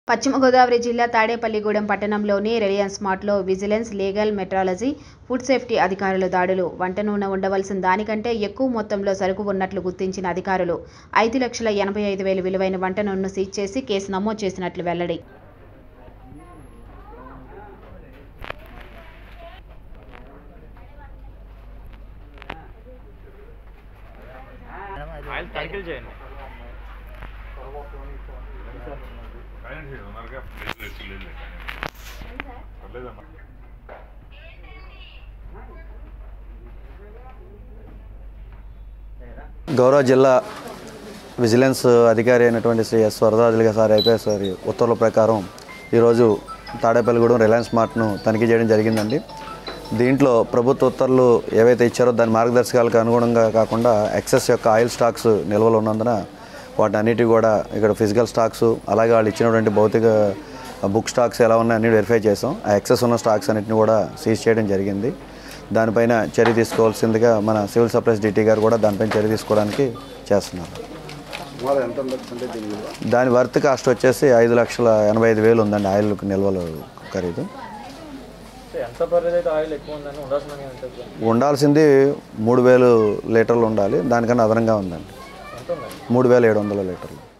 పశ్చిమ గోదావరి జిల్లా తాడేపల్లిగూడెం పట్టణంలోని రిలయన్స్ మార్ట్లో vigilance legal metrology food safety అధికారుల దాడులు వంట నూనె ఉండవలసిన దానికంటే ఎక్కువ మొత్తంలో సరుకు ఉన్నట్లు గుర్తించిన అధికారులు ఐదు లక్షల ఎనభై ఐదు వేలు విలువైన వంట నూనెను సీజ్ చేసి కేసు నమోదు చేసినట్లు వెల్లడి ఆయిల్ తనిఖీలు చేయండి సైలెంట్ చేయండి ఉన్నారుగా లేదు లేదు లేదు పర్లేదమ్మా గౌరవ జిల్లా విజిలెన్స్ అధికారి అయినటువంటి శ్రీ ఎస్ వరదాజులుగా సార్ ఐపీఎస్ వారి ఉత్తర్వుల ప్రకారం ఈరోజు తాడేపల్లిగూడెం రిలయన్స్ మార్ట్ను తనిఖీ చేయడం జరిగిందండి దీంట్లో ప్రభుత్వ ఉత్తర్వులు ఏవైతే ఇచ్చారో దాని మార్గదర్శకాలకు అనుగుణంగా కాకుండా ఎక్సెస్ యొక్క ఆయిల్ స్టాక్స్ నిల్వలు ఉన్నందున వాటి అన్నిటి కూడా ఇక్కడ ఫిజికల్ స్టాక్స్ అలాగే వాళ్ళు ఇచ్చినటువంటి భౌతిక బుక్ స్టాక్స్ ఎలా ఉన్నాయి అన్ని వెరిఫై చేసాం ఆ ఎక్సెస్ ఉన్న స్టాక్స్ అన్నిటిని కూడా సీజ్ చేయడం జరిగింది దానిపైన చర్య తీసుకోవాల్సిందిగా మన సివిల్ సప్లైస్ డిటీ గారు కూడా దానిపైన చర్య తీసుకోవడానికి చేస్తున్నారు దాని వర్త్ కాస్ట్ వచ్చేసి ఐదు లక్షల ఎనభై ఐదు వేలు ఉందండి ఆయిల్ నిల్వలు ఖరీదు ఎంత పర్లేదు అయితే ఆయిల్ ఎక్కువ ఉందని ఉండాల్సిన ఎంత ఎక్కువ? ఉండాల్సింది మూడు వేలు లీటర్లు ఉండాలి దానికన్నా అదనంగా ఉందండి ఎంత ఉందండి మూడు వేల ఏడు వందల లీటర్లు